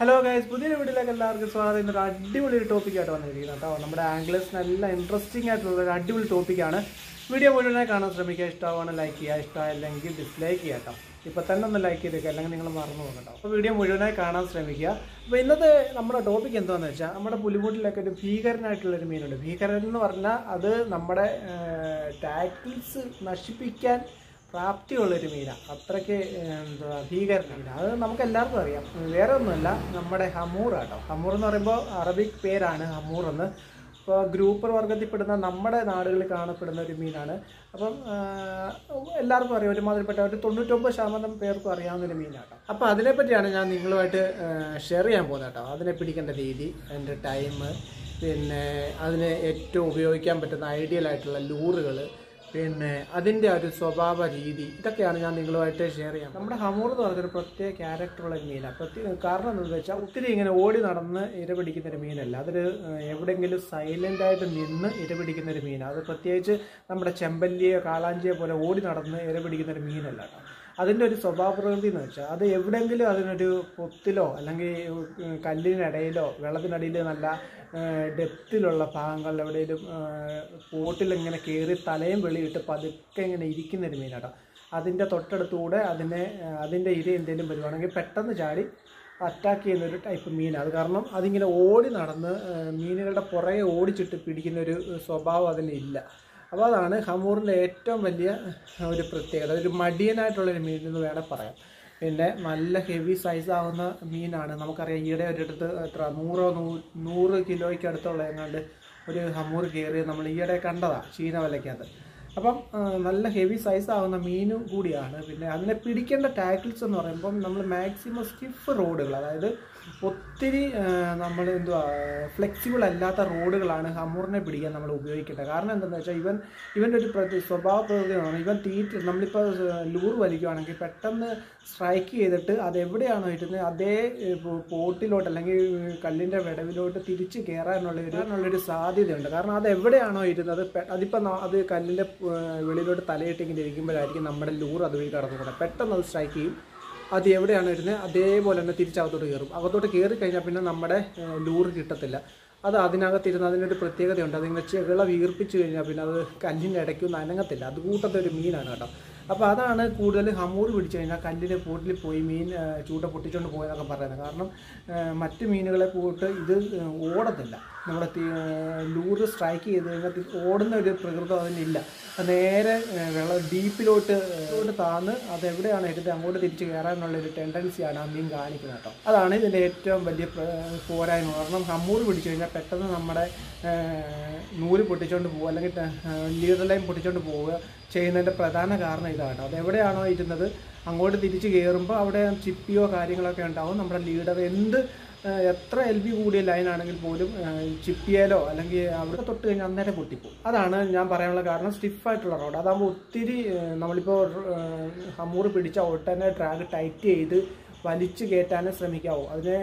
hello guys പുതിയ വീഡിയോയിലേക്ക് എല്ലാവർക്കും സ്വാഗതം ഇന്നൊരു അടിപൊളി ഒരു ടോപ്പിക്കായിട്ട് വന്നിരിക്കുന്നത് കേട്ടോ നമ്മുടെ ആംഗ്ലേഴ്സ് നല്ല ഇൻട്രസ്റ്റിംഗ് ആയിട്ടുള്ള ഒരു അടിപൊളി ടോപ്പിക്കാണ് വീഡിയോ മുഴുവനായി കാണാൻ ശ്രമിക്കുക ഇഷ്ടമാണ് ലൈക്ക് ചെയ്യുക ഇഷ്ടമല്ലെങ്കിൽ ഡിസ്ലൈക്ക് ചെയ്യുക കേട്ടോ ഇപ്പോൾ തന്നെ ഒന്ന് ലൈക്ക് ചെയ്തേക്കുക അല്ലെങ്കിൽ നിങ്ങൾ മറന്നു പോകും കേട്ടോ അപ്പോൾ വീഡിയോ മുഴുവനായി കാണാൻ ശ്രമിക്കുക അപ്പോൾ ഇന്നത്തെ നമ്മുടെ ടോപ്പിക് എന്താണെന്ന് വെച്ചാൽ നമ്മുടെ പുലിമുട്ടിലൊക്കെ ഒരു ഭീകരനായിട്ടുള്ളൊരു മീനുണ്ട് ഭീകരൻ എന്ന് പറഞ്ഞാൽ അത് നമ്മുടെ ടാക്കിൾസ് നശിപ്പിക്കാൻ പ്രാപ്തിയുള്ളൊരു മീനാണ് അത്രയ്ക്ക് എന്താ ഭീകര മീനാണ് അത് നമുക്ക് എല്ലാവർക്കും അറിയാം വേറെ ഒന്നുമല്ല നമ്മുടെ ഹമൂർ കേട്ടോ ഹമൂർ എന്ന് പറയുമ്പോൾ അറബിക് പേരാണ് ഹമൂർ എന്ന് ഇപ്പോൾ ഗ്രൂപ്പർ വർഗത്തിൽപ്പെടുന്ന നമ്മുടെ നാടുകളിൽ കാണപ്പെടുന്ന ഒരു മീനാണ് അപ്പം ആ, എല്ലാവർക്കും അറിയാം ഒരുമാതിരിപ്പെട്ട ഒരു തൊണ്ണൂറ്റൊമ്പത് ശതമാനം പേർക്കും അറിയാവുന്ന ഒരു മീനാണ് അപ്പോൾ അതിനെപ്പറ്റിയാണ് ഞാൻ നിങ്ങളുമായിട്ട് ഷെയർ ചെയ്യാൻ പോകുന്നത് കേട്ടോ അതിനെ പിടിക്കേണ്ട രീതി അതിൻ്റെ ടൈം പിന്നെ അതിന് ഏറ്റവും ഉപയോഗിക്കാൻ പറ്റുന്ന ഐഡിയൽ ആയിട്ടുള്ള ലൂറുകൾ പിന്നെ അതിൻ്റെ ഒരു സ്വഭാവ രീതി ഇതൊക്കെയാണ് ഞാൻ നിങ്ങളുമായിട്ട് ഷെയർ ചെയ്യാം നമ്മുടെ ഹമൂർ എന്ന് പറഞ്ഞൊരു പ്രത്യേക ക്യാരക്ടറുള്ള ഒരു മീനാണ് പ്രത്യേക കാരണം എന്താണെന്ന് വെച്ചാൽ ഒത്തിരി ഇങ്ങനെ ഓടി നടന്ന് ഇരപിടിക്കുന്ന ഒരു മീനല്ല അതൊരു ഏഹ്, എവിടെയെങ്കിലും സൈലൻ്റ് ആയിട്ട് നിന്ന് ഇരപിടിക്കുന്ന ഒരു മീനാണ് അത് പ്രത്യേകിച്ച് നമ്മുടെ ചെമ്പല്ലിയോ കാളാഞ്ചിയോ പോലെ ഓടി നടന്ന് ഇരപിടിക്കുന്ന ഒരു മീനല്ല കേട്ടോ അതിൻ്റെ ഒരു സ്വഭാവ പ്രകൃതി എന്ന് വെച്ചാൽ അത് എവിടെയെങ്കിലും അതിനൊരു പൊത്തിലോ അല്ലെങ്കിൽ ഉം, കല്ലിനിടയിലോ വെള്ളത്തിനടിയിൽ നല്ല ഡെപ്തിലുള്ള ഭാഗങ്ങളിൽ എവിടെയെങ്കിലും പോട്ടിൽ ഇങ്ങനെ കയറി തലയും വെളിയിട്ട് പതുക്കെ ഇങ്ങനെ ഇരിക്കുന്ന ഒരു മീനാട്ടോ അതിൻ്റെ തൊട്ടടുത്തൂടെ അതിനെ ആ, അതിൻ്റെ ഇര എന്തെങ്കിലും വരുവാണെങ്കിൽ പെട്ടെന്ന് ചാടി അറ്റാക്ക് ചെയ്യുന്ന ഒരു ടൈപ്പ് മീൻ അത് കാരണം അതിങ്ങനെ ഓടി നടന്ന് ആ, മീനുകളുടെ പുറകെ ഓടിച്ചിട്ട് പിടിക്കുന്ന ഒരു സ്വഭാവം അതിനില്ല അപ്പോൾ അതാണ് ഹമൂറിൻ്റെ ഏറ്റവും വലിയ ഒരു പ്രത്യേകത ഒരു മടിയനായിട്ടുള്ളൊരു മീൻ എന്ന് വേണേൽ പറയാം പിന്നെ നല്ല ഹെവി സൈസ് ആവുന്ന മീനാണ് നമുക്കറിയാം ഈയിടെ ഒരിടത്ത് എത്ര നൂറോ നൂ- നൂറ് കിലോയ്ക്ക് അടുത്തുള്ള എങ്ങാണ്ട് ഒരു ഹമൂർ കയറി നമ്മൾ ഈയിടെ കണ്ടതാണ് ചീന വലയ്ക്കകത്ത് അപ്പം ആ, നല്ല ഹെവി സൈസ് ആവുന്ന മീനും കൂടിയാണ് പിന്നെ അതിനെ പിടിക്കേണ്ട ടാക്കിൾസ് എന്ന് പറയുമ്പം നമ്മൾ മാക്സിമം സ്റ്റിഫ് റോഡുകൾ അതായത് ഒത്തിരി നമ്മൾ എന്തുവാ ഫ്ലെക്സിബിൾ അല്ലാത്ത റോഡുകളാണ് ഹമൂറിനെ പിടിക്കാൻ നമ്മൾ ഉപയോഗിക്കേണ്ടത് കാരണം എന്താണെന്ന് വെച്ചാൽ ഇവൻ ഇവൻ്റെ ഒരു പ്രതി സ്വഭാവ പ്രകൃതിയാണ് ഇവൻ തീറ്റ നമ്മളിപ്പോൾ ലൂർ വലിക്കുകയാണെങ്കിൽ പെട്ടെന്ന് സ്ട്രൈക്ക് ചെയ്തിട്ട് അത് എവിടെയാണോ ഇരുന്നത് അതേ ഏഹ്, പോ- പോട്ടിലോട്ട് അല്ലെങ്കിൽ കല്ലിൻ്റെ വിടവിലോട്ട് തിരിച്ച് കയറാനുള്ള ഒരു ഉള്ളൊരു സാധ്യതയുണ്ട് കാരണം അത് എവിടെയാണോ ഇരുന്നത് പെ- അതിപ്പോൾ ന- അത് കല്ലിൻ്റെ ഏഹ്, വെളിയിലോട്ട് തലയിട്ടിങ്ങനെ ഇരിക്കുമ്പോഴായിരിക്കും നമ്മുടെ ലൂർ അതുവഴി കടന്നു പോകുന്നത് പെട്ടെന്ന് അത് സ്ട്രൈക്ക് ചെയ്യും അത് എവിടെയാണ് ഇരുന്നത് അതേപോലെ തന്നെ തിരിച്ചകത്തോട്ട് കയറും അകത്തോട്ട് കയറി കഴിഞ്ഞാൽ പിന്നെ നമ്മുടെ ഏഹ്, ലൂറ് കിട്ടത്തില്ല അത് അതിനകത്തിരുന്ന് അതിനൊരു പ്രത്യേകതയുണ്ട് അതിങ്ങനെ ചെകിള വീർപ്പിച്ച് കഴിഞ്ഞാൽ പിന്നെ അത് കല്ലിൻ്റെ ഇടയ്ക്കൊന്നും അനങ്ങത്തില്ല അത് കൂട്ടത്തെ ഒരു മീനാണ് കേട്ടോ അപ്പോൾ അതാണ് കൂടുതൽ ഹമൂർ പിടിച്ചു കഴിഞ്ഞാൽ കല്ലിൻ്റെ പൂട്ടിൽ പോയി മീൻ ഏഹ്, ചൂണ്ട പൊട്ടിച്ചുകൊണ്ട് പോയെന്നൊക്കെ പറയുന്നത് കാരണം ഏഹ്, മറ്റ് മീനുകളെ പോയിട്ട് ഇത് ഏഹ്, ഓടത്തില്ല നമ്മുടെ തി- ഏഹ്, ലൂറ് സ്ട്രൈക്ക് ചെയ്ത് കഴിഞ്ഞാൽ തി- ഓടുന്ന ഒരു പ്രകൃതം അതിനില്ല അത് നേരെ ഏഹ്, വെള്ളം ഡീപ്പിലോട്ട് ഏഹ്, താന്ന് അത് എവിടെയാണ് എടുത്ത് അങ്ങോട്ട് തിരിച്ച് കയറാനുള്ള ഒരു ടെൻഡൻസിയാണ് ആ മീൻ കാണിക്കുന്നത് കേട്ടോ അതാണ് ഇതിൻ്റെ ഏറ്റവും വലിയ പ്ര- പോരായ്മ കാരണം ഹമ്മൂർ പിടിച്ചു കഴിഞ്ഞാൽ പെട്ടെന്ന് നമ്മുടെ ഏഹ്, നൂല് പൊട്ടിച്ചുകൊണ്ട് പോകുക അല്ലെങ്കിൽ ലീഡർ ലൈൻ പൊട്ടിച്ചുകൊണ്ട് പോവുക ചെയ്യുന്നതിൻ്റെ പ്രധാന കാരണം ഇതാണ് അത് എവിടെയാണോ ഇരുന്നത് അങ്ങോട്ട് തിരിച്ച് കയറുമ്പോൾ അവിടെ ചിപ്പിയോ കാര്യങ്ങളൊക്കെ ഉണ്ടാവും നമ്മുടെ ലീഡർ എന്ത് ഏഹ്, എത്ര എൽ ബി കൂടിയ ലൈൻ ആണെങ്കിൽ പോലും ഏഹ്, ചിപ്പിയാലോ അല്ലെങ്കിൽ അവിടെ തൊട്ട് കഴിഞ്ഞാൽ അന്നേരം പൊട്ടിപ്പോകും അതാണ് ഞാൻ പറയാനുള്ള കാരണം സ്റ്റിഫായിട്ടുള്ള റോഡ് അതാകുമ്പോൾ ഒത്തിരി ഏഹ്, നമ്മളിപ്പോൾ ഏഹ്, ഹമ്മൂർ പിടിച്ച ഉടനെ ഡ്രാഗ് ടൈറ്റ് ചെയ്ത് വലിച്ചു കയറ്റാനേ ശ്രമിക്കാവൂ അതിനെ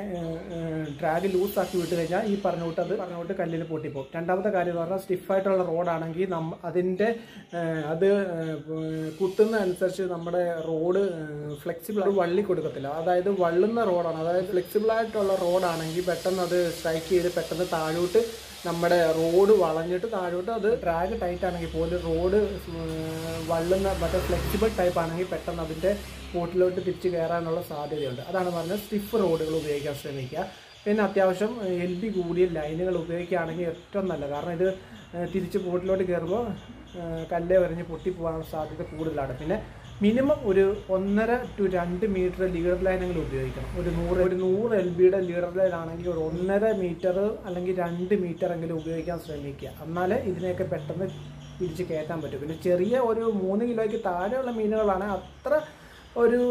ഡ്രാഗ് ലൂസാക്കി വിട്ട് കഴിഞ്ഞാൽ ഈ പറഞ്ഞ കൂട്ട് അത് പറഞ്ഞ കൂട്ട് കല്ലിൽ പൊട്ടിപ്പോകും രണ്ടാമത്തെ കാര്യം എന്ന് പറഞ്ഞാൽ സ്റ്റിഫായിട്ടുള്ള റോഡാണെങ്കിൽ നമ്മ അതിൻ്റെ ഏഹ്, അത് ഏഹ്, കുത്തുന്ന അനുസരിച്ച് നമ്മുടെ റോഡ് ഫ്ലെക്സിബിൾ വള്ളി കൊടുക്കത്തില്ല അതായത് വള്ളുന്ന റോഡാണ് അതായത് ഫ്ലെക്സിബിൾ ആയിട്ടുള്ള റോഡാണെങ്കിൽ പെട്ടെന്ന് അത് സ്ട്രൈക്ക് ചെയ്ത് പെട്ടെന്ന് താഴോട്ട് നമ്മുടെ റോഡ് വളഞ്ഞിട്ട് താഴോട്ട് അത് ഡ്രാഗ് ടൈറ്റ് ആണെങ്കിൽ പോലും റോഡ് വള്ളുന്ന മറ്റേ ഫ്ലെക്സിബിൾ ടൈപ്പ് ആണെങ്കിൽ പെട്ടെന്ന് അതിൻ്റെ പോട്ടിലോട്ട് തിരിച്ച് കയറാനുള്ള സാധ്യതയുണ്ട് അതാണ് പറഞ്ഞത് സ്റ്റിഫ് റോഡുകൾ ഉപയോഗിക്കാൻ ശ്രമിക്കുക പിന്നെ അത്യാവശ്യം എൽ ബി കൂടിയ ലൈനുകൾ ഉപയോഗിക്കുകയാണെങ്കിൽ ഏറ്റവും നല്ല കാരണം ഇത് ഏഹ്, തിരിച്ച് പോട്ടിലോട്ട് കയറുമ്പോൾ ഏഹ്, കല്ലേ വരഞ്ഞ് പൊട്ടിപ്പോകാനുള്ള സാധ്യത കൂടുതലാണ് പിന്നെ മിനിമം ഒരു ഒന്നര ടു രണ്ട് മീറ്റർ ലീഡർ ലൈനെങ്കിലും ഉപയോഗിക്കണം ഒരു നൂറ് ഒരു നൂറ് എൽ ബിയുടെ ലീഡർ ലൈൻ ആണെങ്കിൽ ഒരു ഒന്നര മീറ്റർ അല്ലെങ്കിൽ രണ്ട് മീറ്റർ എങ്കിലും ഉപയോഗിക്കാൻ ശ്രമിക്കുക എന്നാലേ ഇതിനെയൊക്കെ പെട്ടെന്ന് പിടിച്ച് കയറ്റാൻ പറ്റും പിന്നെ ചെറിയ ഒരു മൂന്ന് കിലോയ്ക്ക് താഴെയുള്ള മീനുകളാണ് അത്ര ഒരു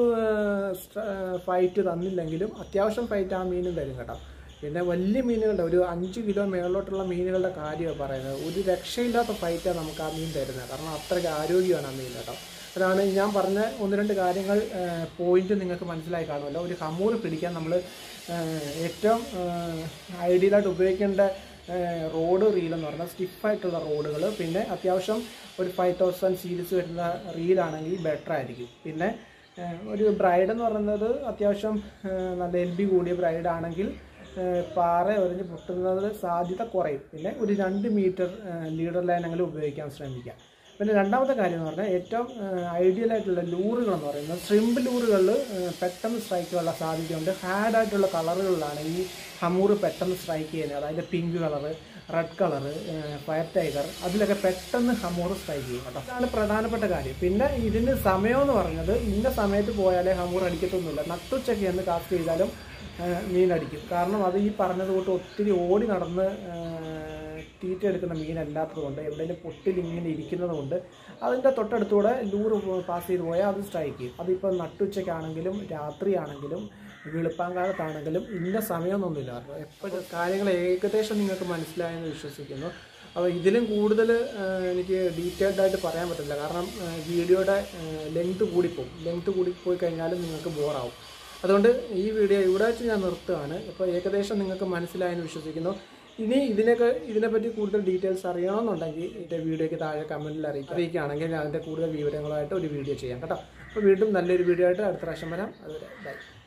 ഫൈറ്റ് തന്നില്ലെങ്കിലും അത്യാവശ്യം ഫൈറ്റ് ആ മീനും തരും കേട്ടോ പിന്നെ വലിയ മീനുകളുടെ ഒരു അഞ്ച് കിലോ മേളിലോട്ടുള്ള മീനുകളുടെ കാര്യമാണ് പറയുന്നത് ഒരു രക്ഷയില്ലാത്ത ഫൈറ്റാണ് നമുക്ക് ആ മീൻ തരുന്നത് കാരണം അത്രയ്ക്ക് ആരോഗ്യമാണ് ആ മീൻ കേട്ടോ അതാണ് ഞാൻ പറഞ്ഞ ഒന്ന് രണ്ട് കാര്യങ്ങൾ പോയിന്റ് നിങ്ങൾക്ക് മനസ്സിലായി കാണുമല്ലോ ഒരു ഹമൂർ പിടിക്കാൻ നമ്മൾ ഏറ്റവും ഐഡിയലായിട്ട് ഉപയോഗിക്കേണ്ട റോഡ് റീൽ എന്ന് പറഞ്ഞാൽ സ്റ്റിഫായിട്ടുള്ള റോഡുകൾ പിന്നെ അത്യാവശ്യം ഒരു ഫൈവ് തൗസൻഡ് സീരീസ് വരുന്ന റീലാണെങ്കിൽ ബെറ്റർ ആയിരിക്കും പിന്നെ ഏഹ് ഒരു ബ്രൈഡ് എന്ന് പറയുന്നത് അത്യാവശ്യം ഏഹ് നല്ല എൽ ബി കൂടിയ ബ്രൈഡ് ആണെങ്കിൽ ഏഹ് പാറ ഒരിഞ്ഞ് പൊട്ടുന്നത് സാധ്യത കുറയും പിന്നെ ഒരു രണ്ട് മീറ്റർ ലീഡർ ലൈനെങ്കിലും ഉപയോഗിക്കാൻ ശ്രമിക്കുക പിന്നെ രണ്ടാമത്തെ കാര്യം എന്ന് പറഞ്ഞാൽ ഏറ്റവും ഐഡിയൽ ആയിട്ടുള്ള ലൂറുകൾ എന്ന് പറയുന്നത് ഷ്രിമ്പ് ലൂറുകളിൽ പെട്ടെന്ന് സ്ട്രൈക്ക് ചെയ്യാനുള്ള സാധ്യതയുണ്ട് ഹാഡ് ആയിട്ടുള്ള കളറുകളിലാണ് ഈ ഹമൂർ പെട്ടെന്ന് സ്ട്രൈക്ക് ചെയ്യുന്നത് അതായത് pink colour red colour fire tiger അതിലൊക്കെ പെട്ടെന്ന് ഹമൂർ സ്ട്രൈക്ക് ചെയ്യും കേട്ടോ അതാണ് പ്രധാനപ്പെട്ട കാര്യം പിന്നെ ഇതിന് സമയം എന്ന് പറഞ്ഞത് ഇന്ന സമയത്ത് പോയാലേ ഹമൂർ അടിക്കത്തൊന്നുമില്ല നട്ടുച്ചയ്ക്ക് എന്ന് കാസ്റ്റ് ചെയ്താലും ഏഹ് മീനടിക്കും കാരണം അത് ഈ പറഞ്ഞത് തൊട്ട് ഒത്തിരി ഓടി നടന്ന് ഏഹ് തീറ്റ എടുക്കുന്ന മീനല്ലാത്തത് കൊണ്ട് എവിടെയെങ്കിലും പൊട്ടിൽ ഇങ്ങനെ ഇരിക്കുന്നത് കൊണ്ട് അതിൻ്റെ തൊട്ടടുത്തൂടെ ലൂറ് പാസ് ചെയ്ത് പോയാൽ അത് സ്ട്രൈക്ക് ചെയ്യും അതിപ്പോൾ നട്ടുച്ചയ്ക്കാണെങ്കിലും രാത്രിയാണെങ്കിലും വെളുപ്പാങ്കാലത്താണെങ്കിലും ഇന്ന സമയമൊന്നുമില്ല കേട്ടോ എപ്പോഴും കാര്യങ്ങൾ ഏകദേശം നിങ്ങൾക്ക് മനസ്സിലായെന്ന് വിശ്വസിക്കുന്നു അപ്പോൾ ഇതിലും കൂടുതൽ എനിക്ക് ഡീറ്റെയിൽഡ് ആയിട്ട് പറയാൻ പറ്റില്ല കാരണം വീഡിയോയുടെ ലെങ്ത് കൂടിപ്പോവും ലെങ്ത് കൂടിപ്പോയി കഴിഞ്ഞാലും നിങ്ങൾക്ക് ബോറാവും അതുകൊണ്ട് ഈ വീഡിയോ ഇവിടെ വെച്ച് ഞാൻ നിർത്തുകയാണ് ഇപ്പോൾ ഏകദേശം നിങ്ങൾക്ക് മനസ്സിലായെന്ന് വിശ്വസിക്കുന്നു ഇനി ഇതിനൊക്കെ ഇതിനെപ്പറ്റി കൂടുതൽ ഡീറ്റെയിൽസ് അറിയണമെന്നുണ്ടെങ്കിൽ ഇതിൻ്റെ വീഡിയോയ്ക്ക് താഴെ കമൻറ്റിൽ അറിയിക്കുക അറിയിക്കുകയാണെങ്കിൽ ഞാൻ അതിൻ്റെ കൂടുതൽ വിവരങ്ങളായിട്ട് ഒരു വീഡിയോ ചെയ്യാം കേട്ടോ അപ്പോൾ വീണ്ടും നല്ലൊരു വീഡിയോ ആയിട്ട് അടുത്ത പ്രാവശ്യം വരാം അതുവരെ ബൈ